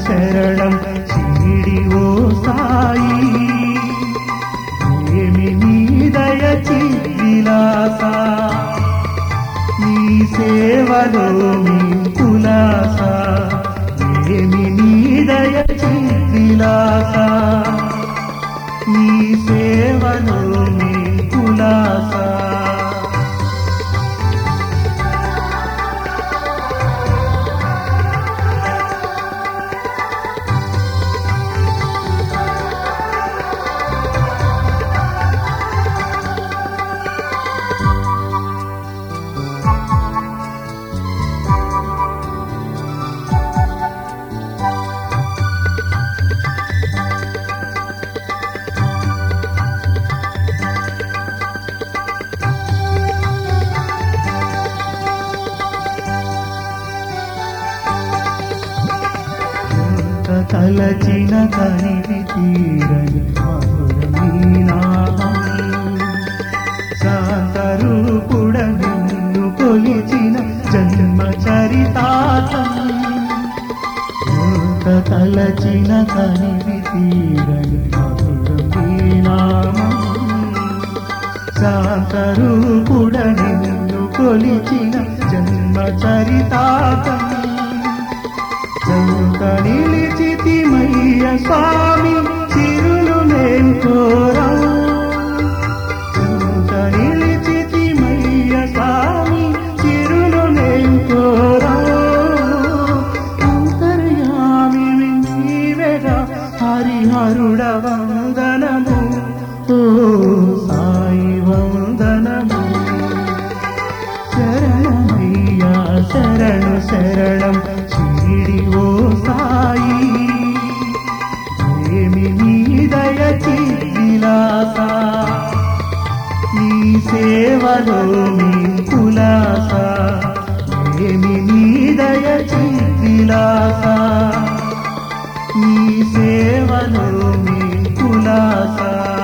శరణం శిరిడి ఓ సాయి ఏమి నీ దయచి విలాస నీ సేవలో మీ కులాస ఏమి నీ దయచి విలాస నీ సేవలో మీ కులాస ఎంత తలచిన తనివి తీరని మధురమీ నామం శాంతరూపుడ నిన్ను కొలిచిన జన్మ చరితాతం ఎంత తలచిన తనివి తీరని మధురమీ నామం శాంతరూపుడ నిన్ను కొలిచిన జన్మ చరితాతం చంత నిలిచితిమయ్య స్వామి చిరులు మేం కోరా చంత నిలిచితిమయ్య స్వామి చిరులు మేం కోరా అంతర్యామి నీవెగా హరిహరుడ వందనము ఓ సాయి వందనము శరణమయ్యా శరణు శరణం శిరిడి ఓ సాయి ఏమి నీ దయచి విలాస నీ సేవలో మీ కులాస ఏమి నీ దయచి విలాస నీ సేవలో మీ కులాస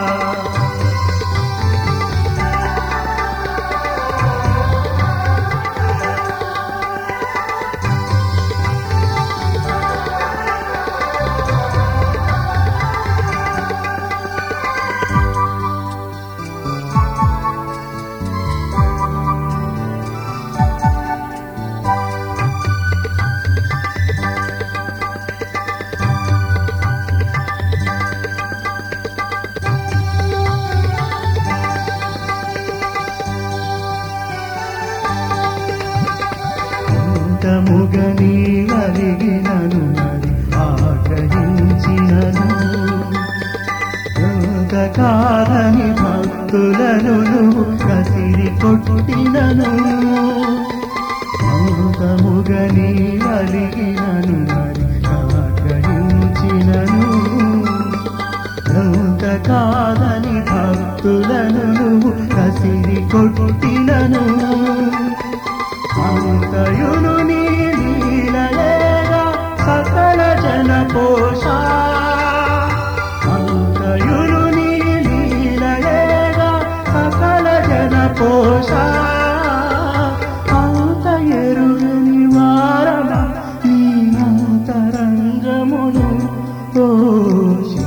అంతముగని అలిగినను మరి ఆగ్రహించినను కాదని భక్తులను నువ్వు కసిరి కొట్టినను అంతముగని అలిగినను మరి ఆగ్రహించినను ఎంత కాదని భక్తులను నువ్వు కసిరి కొట్టినను అంతయును నీ లీలలేగా సకల జన పోష అంతయును నీ లీలలేగా సకల జన పోష అంత ఎరుగని వారణ నీ అంతరంగమును ఓ